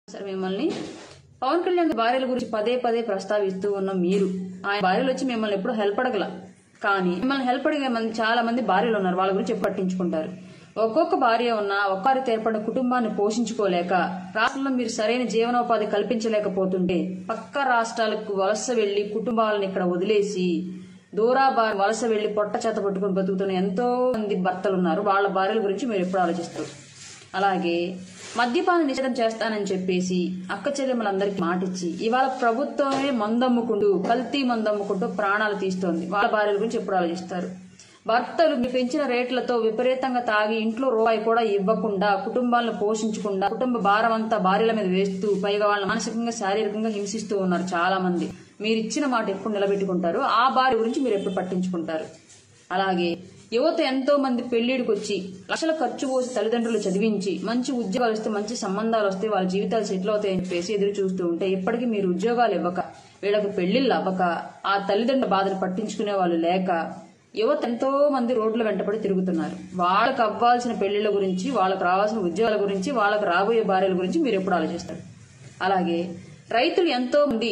sir మిమ్మల్ని పవన్ కళ్యాణ్ గారి భార్యల గురించి పదే పదే ప్రస్తావిస్తూ ఉన్న మీరు ఆయన భార్యలు వచ్చి మిమ్మల్ని ఎప్పుడు హెల్ప్ అడగల కానీ మిమ్మల్ని హెల్ప్ అడిగే మంది చాలా మంది భార్యలు ఉన్నారు వాళ్ళ గురించి ఎప్పుడు పట్టించుకుంటారు ఒక్కొక్క భార్య ఉన్న ఒక్కరి ఏర్పడిన కుటుంబాన్ని పోషించుకోలేక రాష్ట్రంలో మీరు సరైన జీవనోపాధి కల్పించలేకపోతుంటే పక్క రాష్ట్రాలకు వలస వెళ్లి కుటుంబాలను ఇక్కడ వదిలేసి దూరాబా వలస వెళ్లి పొట్ట చేత పట్టుకుని బతుకుతున్న ఎంతో మంది భర్తలు ఉన్నారు వాళ్ళ భార్యల గురించి మీరు ఎప్పుడు ఆలోచిస్తారు అలాగే మద్యపాన నిషేధం చేస్తానని చెప్పేసి అక్క చెల్లెమ్మలందరికీ మాటిచ్చి ఇవాళ ప్రభుత్వమే మందమ్ముకుంటూ కల్తీ మందమ్ముకుంటూ ప్రాణాలు తీస్తోంది వాళ్ళ భార్యల గురించి ఎప్పుడు ఆలోచిస్తారు భర్తలు మీ పెంచిన రేట్లతో విపరీతంగా తాగి ఇంట్లో రూపాయి కూడా ఇవ్వకుండా కుటుంబాలను పోషించకుండా కుటుంబ భారం అంతా భార్యల మీద వేస్తూ పైగా వాళ్ళని మానసికంగా శారీరకంగా హింసిస్తూ ఉన్నారు చాలా మంది మీరు ఇచ్చిన మాట ఎప్పుడు నిలబెట్టుకుంటారు ఆ భార్య గురించి మీరు ఎప్పుడు పట్టించుకుంటారు అలాగే యువత ఎంతో మంది పెళ్లిడికి వచ్చి లక్షల ఖర్చు పోసి తల్లిదండ్రులు చదివించి మంచి ఉద్యోగాలు వస్తే మంచి సంబంధాలు వస్తే వాళ్ళ జీవితాలు సెటిల్ అవుతాయని చెప్పేసి ఎదురు చూస్తూ ఉంటే ఇప్పటికీ మీరు ఉద్యోగాలు ఇవ్వక వీళ్ళకి పెళ్లిళ్ళు అవ్వక ఆ తల్లిదండ్రుల బాధను పట్టించుకునే వాళ్ళు లేక యువత ఎంతో మంది రోడ్ల వెంటబడి తిరుగుతున్నారు వాళ్ళకు అవ్వాల్సిన పెళ్లిళ్ళ గురించి వాళ్ళకు రావాల్సిన ఉద్యోగాల గురించి వాళ్ళకు రాబోయే భార్యల గురించి మీరు ఎప్పుడు ఆలోచిస్తారు అలాగే రైతులు ఎంతో మంది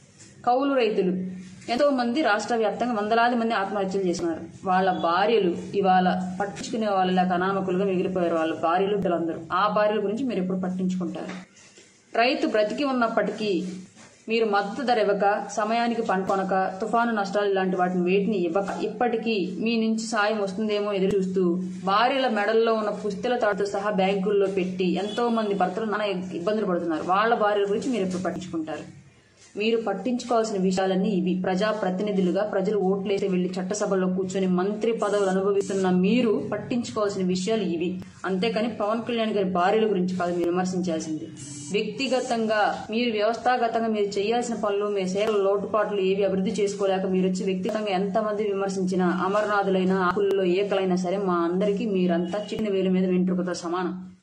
కౌలు రైతులు ఎంతో మంది రాష్ట్ర వ్యాప్తంగా వందలాది మంది ఆత్మహత్యలు చేస్తున్నారు వాళ్ళ భార్యలు ఇవాళ పట్టించుకునే వాళ్ళు లేక అనామకులుగా మిగిలిపోయారు వాళ్ళ భార్యలు పిల్లలందరూ ఆ భార్యల గురించి మీరు ఎప్పుడు పట్టించుకుంటారు రైతు బ్రతికి ఉన్నప్పటికీ మీరు మద్దతు ధర ఇవ్వక సమయానికి పంట కొనక తుఫాను నష్టాలు ఇలాంటి వాటిని వేటిని ఇవ్వక ఇప్పటికీ మీ నుంచి సాయం వస్తుందేమో ఎదురు చూస్తూ భార్యల మెడల్లో ఉన్న పుస్తల తాడుతో సహా బ్యాంకుల్లో పెట్టి ఎంతో మంది భర్తలు నానా ఇబ్బందులు పడుతున్నారు వాళ్ళ భార్యల గురించి మీరు ఎప్పుడు పట్టించుకుంటారు మీరు పట్టించుకోవాల్సిన విషయాలన్నీ ఇవి ప్రజా ప్రతినిధులుగా ప్రజలు ఓట్లేసి వెళ్లి చట్టసభలో కూర్చొని మంత్రి పదవులు అనుభవిస్తున్న మీరు పట్టించుకోవాల్సిన విషయాలు ఇవి అంతేకాని పవన్ కళ్యాణ్ గారి భార్యల గురించి కాదు మీరు విమర్శించాల్సింది వ్యక్తిగతంగా మీరు వ్యవస్థాగతంగా మీరు చేయాల్సిన పనులు మీ సేవల లోటుపాట్లు ఏవి అభివృద్ధి చేసుకోలేక మీరు వచ్చి వ్యక్తిగతంగా ఎంతమంది విమర్శించినా అమర్నాథులైనా ఆకుల్లో ఏకలైనా సరే మా అందరికీ మీరంతా చిన్న వేలు మీద వెంట్రుకతో సమానం